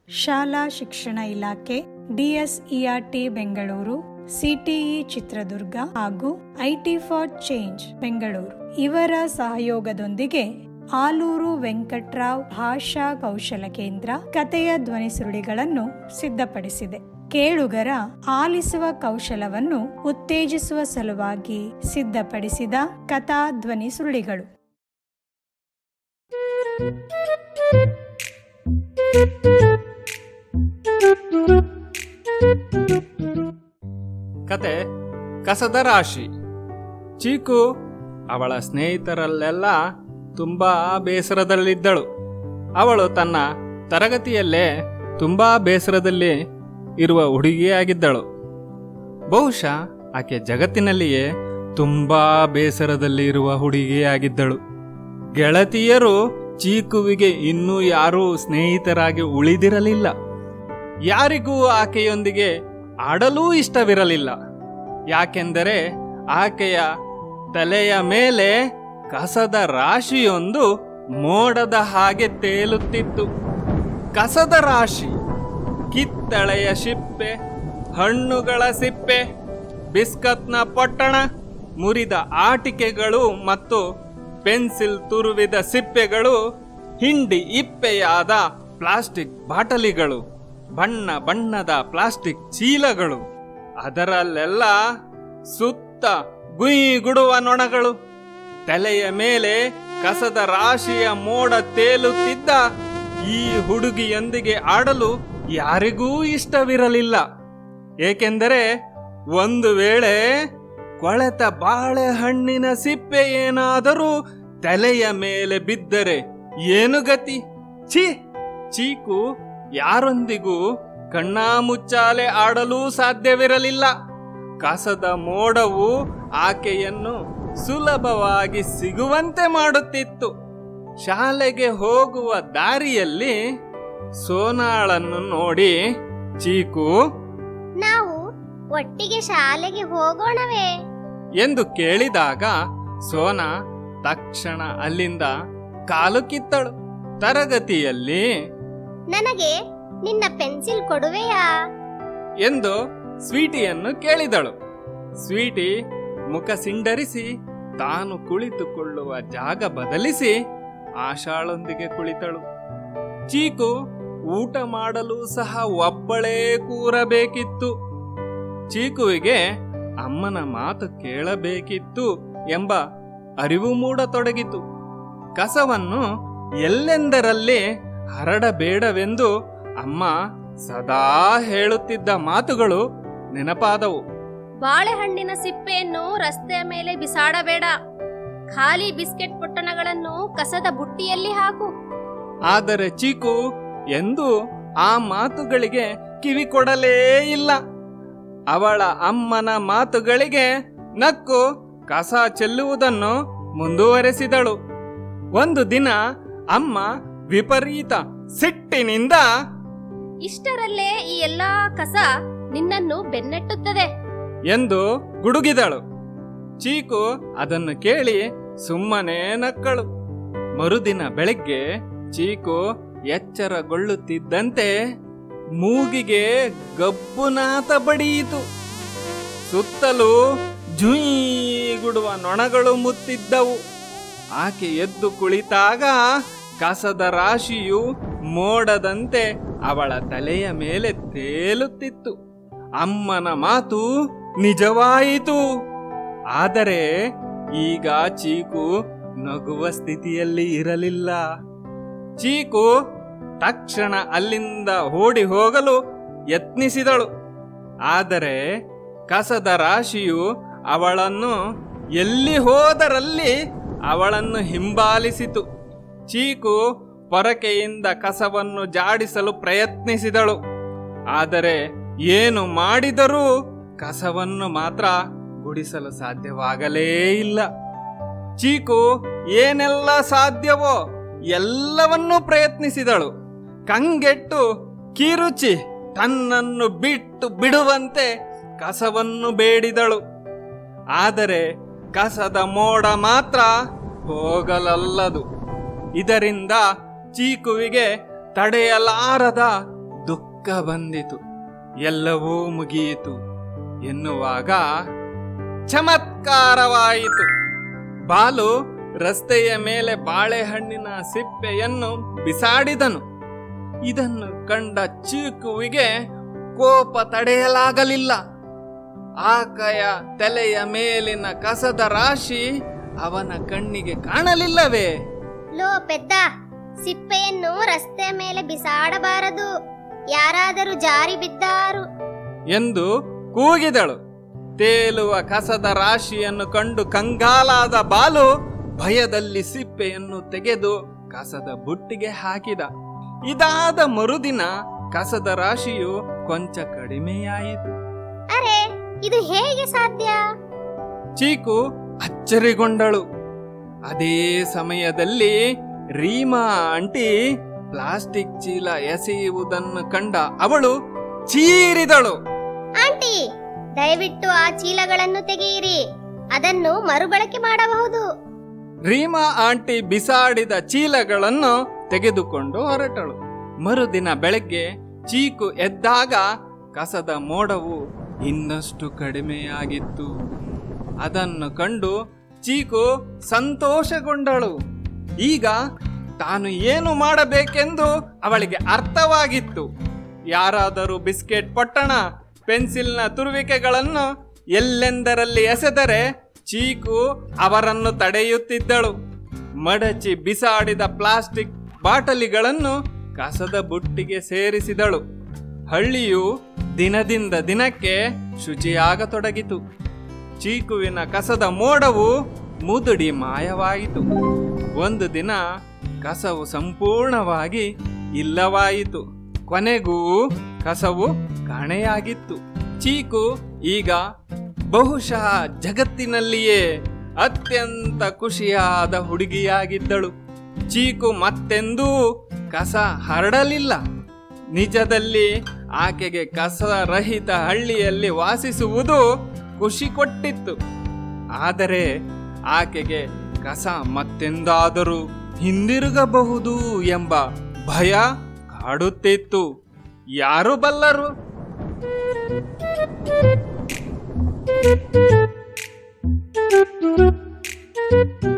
ಶಾಲಾ ಶಿಕ್ಷಣ ಇಲಾಖೆ ಡಿಎಸ್ಇಆರ್ಟಿ ಬೆಂಗಳೂರು ಸಿಟಿಇ ಚಿತ್ರದುರ್ಗ ಹಾಗೂ ಐಟಿ ಫಾರ್ ಚೇಂಜ್ ಬೆಂಗಳೂರು ಇವರ ಸಹಯೋಗದೊಂದಿಗೆ ಆಲೂರು ವೆಂಕಟ್ರಾವ್ ಭಾಷಾ ಕೌಶಲ ಕೇಂದ್ರ ಕಥೆಯ ಧ್ವನಿ ಸುರುಳಿಗಳನ್ನು ಸಿದ್ಧಪಡಿಸಿದೆ ಕೇಳುಗರ ಆಲಿಸುವ ಕೌಶಲವನ್ನು ಉತ್ತೇಜಿಸುವ ಸಲುವಾಗಿ ಸಿದ್ಧಪಡಿಸಿದ ಕಥಾ ಧ್ವನಿ ಸುರುಳಿಗಳು ಕತೆ ಕಸದ ರಾಶಿ ಚೀಕು ಅವಳ ಸ್ನೇಹಿತರಲ್ಲೆಲ್ಲ ತುಂಬಾ ಬೇಸರದಲ್ಲಿದ್ದಳು ಅವಳು ತನ್ನ ತರಗತಿಯಲ್ಲೇ ತುಂಬಾ ಬೇಸರದಲ್ಲಿ ಇರುವ ಹುಡುಗಿಯಾಗಿದ್ದಳು ಬಹುಶಃ ಆಕೆ ಜಗತ್ತಿನಲ್ಲಿಯೇ ತುಂಬಾ ಬೇಸರದಲ್ಲಿ ಇರುವ ಹುಡುಗಿಯಾಗಿದ್ದಳು ಗೆಳತಿಯರು ಚೀಕುವಿಗೆ ಇನ್ನೂ ಯಾರೂ ಸ್ನೇಹಿತರಾಗಿ ಉಳಿದಿರಲಿಲ್ಲ ಯಾರಿಗೂ ಆಕೆಯೊಂದಿಗೆ ಆಡಲೂ ಇಷ್ಟವಿರಲಿಲ್ಲ ಯಾಕೆಂದರೆ ಆಕೆಯ ತಲೆಯ ಮೇಲೆ ಕಸದ ರಾಶಿಯೊಂದು ಮೋಡದ ಹಾಗೆ ತೇಲುತ್ತಿತ್ತು ಕಸದ ರಾಶಿ ಕಿತ್ತಳೆಯ ಶಿಪ್ಪೆ ಹಣ್ಣುಗಳ ಸಿಪ್ಪೆ ಬಿಸ್ಕತ್ನ ಪೊಟ್ಟಣ ಮುರಿದ ಆಟಿಕೆಗಳು ಮತ್ತು ಪೆನ್ಸಿಲ್ ತುರುವಿದ ಸಿಪ್ಪೆಗಳು ಹಿಂಡಿ ಇಪ್ಪೆಯಾದ ಪ್ಲಾಸ್ಟಿಕ್ ಬಾಟಲಿಗಳು ಬಣ್ಣ ಬಣ್ಣದ ಪ್ಲಾಸ್ಟಿಕ್ ಚೀಲಗಳು ಅದರಲ್ಲೆಲ್ಲ ಸುತ್ತ ಗುಡುವ ನೊಣಗಳು ತಲೆಯ ಮೇಲೆ ಕಸದ ರಾಶಿಯ ಮೋಡ ತೇಲುತ್ತಿದ್ದ ಈ ಹುಡುಗಿಯೊಂದಿಗೆ ಆಡಲು ಯಾರಿಗೂ ಇಷ್ಟವಿರಲಿಲ್ಲ ಏಕೆಂದರೆ ಒಂದು ವೇಳೆ ಕೊಳೆತ ಬಾಳೆಹಣ್ಣಿನ ಸಿಪ್ಪೆ ಏನಾದರೂ ತಲೆಯ ಮೇಲೆ ಬಿದ್ದರೆ ಏನು ಗತಿ ಛೀ ಚೀಕು ಯಾರೊಂದಿಗೂ ಕಣ್ಣಾಮುಚ್ಚಾಲೆ ಆಡಲೂ ಸಾಧ್ಯವಿರಲಿಲ್ಲ ಕಸದ ಮೋಡವು ಆಕೆಯನ್ನು ಸುಲಭವಾಗಿ ಸಿಗುವಂತೆ ಮಾಡುತ್ತಿತ್ತು ಶಾಲೆಗೆ ಹೋಗುವ ದಾರಿಯಲ್ಲಿ ಸೋನಾಳನ್ನು ನೋಡಿ ಚೀಕು ನಾವು ಒಟ್ಟಿಗೆ ಶಾಲೆಗೆ ಹೋಗೋಣವೇ ಎಂದು ಕೇಳಿದಾಗ ಸೋನಾ ತಕ್ಷಣ ಅಲ್ಲಿಂದ ಕಾಲು ಕಿತ್ತಳು ತರಗತಿಯಲ್ಲಿ ನನಗೆ ನಿನ್ನ ಪೆನ್ಸಿಲ್ ಕೊಡುವೆಯಾ ಎಂದು ಸ್ವೀಟಿಯನ್ನು ಕೇಳಿದಳು ಸ್ವೀಟಿ ಮುಖ ಸಿಂಡರಿಸಿ ತಾನು ಕುಳಿತುಕೊಳ್ಳುವ ಜಾಗ ಬದಲಿಸಿ ಆಶಾಳೊಂದಿಗೆ ಕುಳಿತಳು ಚೀಕು ಊಟ ಮಾಡಲು ಸಹ ಒಬ್ಬಳೇ ಕೂರಬೇಕಿತ್ತು ಚೀಕುವಿಗೆ ಅಮ್ಮನ ಮಾತು ಕೇಳಬೇಕಿತ್ತು ಎಂಬ ಅರಿವು ಮೂಡತೊಡಗಿತು ಕಸವನ್ನು ಎಲ್ಲೆಂದರಲ್ಲಿ ಹರಡಬೇಡವೆಂದು ಅಮ್ಮ ಸದಾ ಹೇಳುತ್ತಿದ್ದ ಮಾತುಗಳು ನೆನಪಾದವು ಬಾಳೆಹಣ್ಣಿನ ಸಿಪ್ಪೆಯನ್ನು ರಸ್ತೆಯ ಮೇಲೆ ಬಿಸಾಡಬೇಡ ಖಾಲಿ ಬಿಸ್ಕೆಟ್ ಪೊಟ್ಟಣಗಳನ್ನು ಕಸದ ಬುಟ್ಟಿಯಲ್ಲಿ ಹಾಕು ಆದರೆ ಚೀಕು ಎಂದು ಆ ಮಾತುಗಳಿಗೆ ಕಿವಿ ಕೊಡಲೇ ಇಲ್ಲ ಅವಳ ಅಮ್ಮನ ಮಾತುಗಳಿಗೆ ನಕ್ಕು ಕಸ ಚೆಲ್ಲುವುದನ್ನು ಮುಂದುವರೆಸಿದಳು ಒಂದು ದಿನ ಅಮ್ಮ ವಿಪರೀತ ಸಿಟ್ಟಿನಿಂದ ಇಷ್ಟರಲ್ಲೇ ಈ ಎಲ್ಲಾ ಕಸ ನಿನ್ನನ್ನು ಬೆನ್ನಟ್ಟುತ್ತದೆ ಎಂದು ಗುಡುಗಿದಳು ಚೀಕು ಅದನ್ನು ಕೇಳಿ ಸುಮ್ಮನೆ ನಕ್ಕಳು ಮರುದಿನ ಬೆಳಗ್ಗೆ ಚೀಕು ಎಚ್ಚರಗೊಳ್ಳುತ್ತಿದ್ದಂತೆ ಮೂಗಿಗೆ ಗಬ್ಬುನಾಥ ಬಡಿಯಿತು ಸುತ್ತಲೂ ಗುಡುವ ನೊಣಗಳು ಮುತ್ತಿದ್ದವು ಆಕೆ ಎದ್ದು ಕುಳಿತಾಗ ಕಸದ ರಾಶಿಯು ಮೋಡದಂತೆ ಅವಳ ತಲೆಯ ಮೇಲೆ ತೇಲುತ್ತಿತ್ತು ಅಮ್ಮನ ಮಾತು ನಿಜವಾಯಿತು ಆದರೆ ಈಗ ಚೀಕು ನಗುವ ಸ್ಥಿತಿಯಲ್ಲಿ ಇರಲಿಲ್ಲ ಚೀಕು ತಕ್ಷಣ ಅಲ್ಲಿಂದ ಓಡಿ ಹೋಗಲು ಯತ್ನಿಸಿದಳು ಆದರೆ ಕಸದ ರಾಶಿಯು ಅವಳನ್ನು ಎಲ್ಲಿ ಹೋದರಲ್ಲಿ ಅವಳನ್ನು ಹಿಂಬಾಲಿಸಿತು ಚೀಕು ಪೊರಕೆಯಿಂದ ಕಸವನ್ನು ಜಾಡಿಸಲು ಪ್ರಯತ್ನಿಸಿದಳು ಆದರೆ ಏನು ಮಾಡಿದರೂ ಕಸವನ್ನು ಮಾತ್ರ ಗುಡಿಸಲು ಸಾಧ್ಯವಾಗಲೇ ಇಲ್ಲ ಚೀಕು ಏನೆಲ್ಲ ಸಾಧ್ಯವೋ ಎಲ್ಲವನ್ನೂ ಪ್ರಯತ್ನಿಸಿದಳು ಕಂಗೆಟ್ಟು ಕಿರುಚಿ ತನ್ನನ್ನು ಬಿಟ್ಟು ಬಿಡುವಂತೆ ಕಸವನ್ನು ಬೇಡಿದಳು ಆದರೆ ಕಸದ ಮೋಡ ಮಾತ್ರ ಹೋಗಲಲ್ಲದು ಇದರಿಂದ ಚೀಕುವಿಗೆ ತಡೆಯಲಾರದ ದುಃಖ ಬಂದಿತು ಎಲ್ಲವೂ ಮುಗಿಯಿತು ಎನ್ನುವಾಗ ಚಮತ್ಕಾರವಾಯಿತು ಬಾಲು ರಸ್ತೆಯ ಮೇಲೆ ಬಾಳೆಹಣ್ಣಿನ ಸಿಪ್ಪೆಯನ್ನು ಬಿಸಾಡಿದನು ಇದನ್ನು ಕಂಡ ಚೀಕುವಿಗೆ ಕೋಪ ತಡೆಯಲಾಗಲಿಲ್ಲ ಆಕೆಯ ತಲೆಯ ಮೇಲಿನ ಕಸದ ರಾಶಿ ಅವನ ಕಣ್ಣಿಗೆ ಕಾಣಲಿಲ್ಲವೇ ಲೋ ಪೆದ್ದ ಸಿಪ್ಪೆಯನ್ನು ರಸ್ತೆ ಮೇಲೆ ಬಿಸಾಡಬಾರದು ಯಾರಾದರೂ ಜಾರಿ ಬಿದ್ದಾರು ಎಂದು ಕೂಗಿದಳು ತೇಲುವ ಕಸದ ರಾಶಿಯನ್ನು ಕಂಡು ಕಂಗಾಲಾದ ಬಾಲು ಭಯದಲ್ಲಿ ಸಿಪ್ಪೆಯನ್ನು ತೆಗೆದು ಕಸದ ಬುಟ್ಟಿಗೆ ಹಾಕಿದ ಇದಾದ ಮರುದಿನ ಕಸದ ರಾಶಿಯು ಕೊಂಚ ಕಡಿಮೆಯಾಯಿತು ಅರೆ ಇದು ಹೇಗೆ ಸಾಧ್ಯ ಚೀಕು ಅಚ್ಚರಿಗೊಂಡಳು ಅದೇ ಸಮಯದಲ್ಲಿ ರೀಮಾ ಆಂಟಿ ಪ್ಲಾಸ್ಟಿಕ್ ಚೀಲ ಎಸೆಯುವುದನ್ನು ಕಂಡ ಅವಳು ಚೀರಿದಳು ಆಂಟಿ ದಯವಿಟ್ಟು ಆ ಚೀಲಗಳನ್ನು ತೆಗೆಯಿರಿ ಅದನ್ನು ಮರುಬಳಕೆ ಮಾಡಬಹುದು ರೀಮಾ ಆಂಟಿ ಬಿಸಾಡಿದ ಚೀಲಗಳನ್ನು ತೆಗೆದುಕೊಂಡು ಹೊರಟಳು ಮರುದಿನ ಬೆಳಗ್ಗೆ ಚೀಕು ಎದ್ದಾಗ ಕಸದ ಮೋಡವು ಇನ್ನಷ್ಟು ಕಡಿಮೆಯಾಗಿತ್ತು ಅದನ್ನು ಕಂಡು ಚೀಕು ಸಂತೋಷಗೊಂಡಳು ಈಗ ತಾನು ಏನು ಮಾಡಬೇಕೆಂದು ಅವಳಿಗೆ ಅರ್ಥವಾಗಿತ್ತು ಯಾರಾದರೂ ಬಿಸ್ಕೆಟ್ ಪೊಟ್ಟಣ ಪೆನ್ಸಿಲ್ನ ತುರುವಿಕೆಗಳನ್ನು ಎಲ್ಲೆಂದರಲ್ಲಿ ಎಸೆದರೆ ಚೀಕು ಅವರನ್ನು ತಡೆಯುತ್ತಿದ್ದಳು ಮಡಚಿ ಬಿಸಾಡಿದ ಪ್ಲಾಸ್ಟಿಕ್ ಬಾಟಲಿಗಳನ್ನು ಕಸದ ಬುಟ್ಟಿಗೆ ಸೇರಿಸಿದಳು ಹಳ್ಳಿಯು ದಿನದಿಂದ ದಿನಕ್ಕೆ ಶುಚಿಯಾಗತೊಡಗಿತು ಚೀಕುವಿನ ಕಸದ ಮೋಡವು ಮುದುಡಿ ಮಾಯವಾಯಿತು ಒಂದು ದಿನ ಕಸವು ಸಂಪೂರ್ಣವಾಗಿ ಇಲ್ಲವಾಯಿತು ಕೊನೆಗೂ ಕಸವು ಕಾಣೆಯಾಗಿತ್ತು ಚೀಕು ಈಗ ಬಹುಶಃ ಜಗತ್ತಿನಲ್ಲಿಯೇ ಅತ್ಯಂತ ಖುಷಿಯಾದ ಹುಡುಗಿಯಾಗಿದ್ದಳು ಚೀಕು ಮತ್ತೆಂದೂ ಕಸ ಹರಡಲಿಲ್ಲ ನಿಜದಲ್ಲಿ ಆಕೆಗೆ ಕಸರಹಿತ ಹಳ್ಳಿಯಲ್ಲಿ ವಾಸಿಸುವುದು ಖುಷಿ ಕೊಟ್ಟಿತ್ತು ಆದರೆ ಆಕೆಗೆ ಕಸ ಮತ್ತೆಂದಾದರೂ ಹಿಂದಿರುಗಬಹುದು ಎಂಬ ಭಯ ಕಾಡುತ್ತಿತ್ತು ಯಾರು ಬಲ್ಲರು Thank you.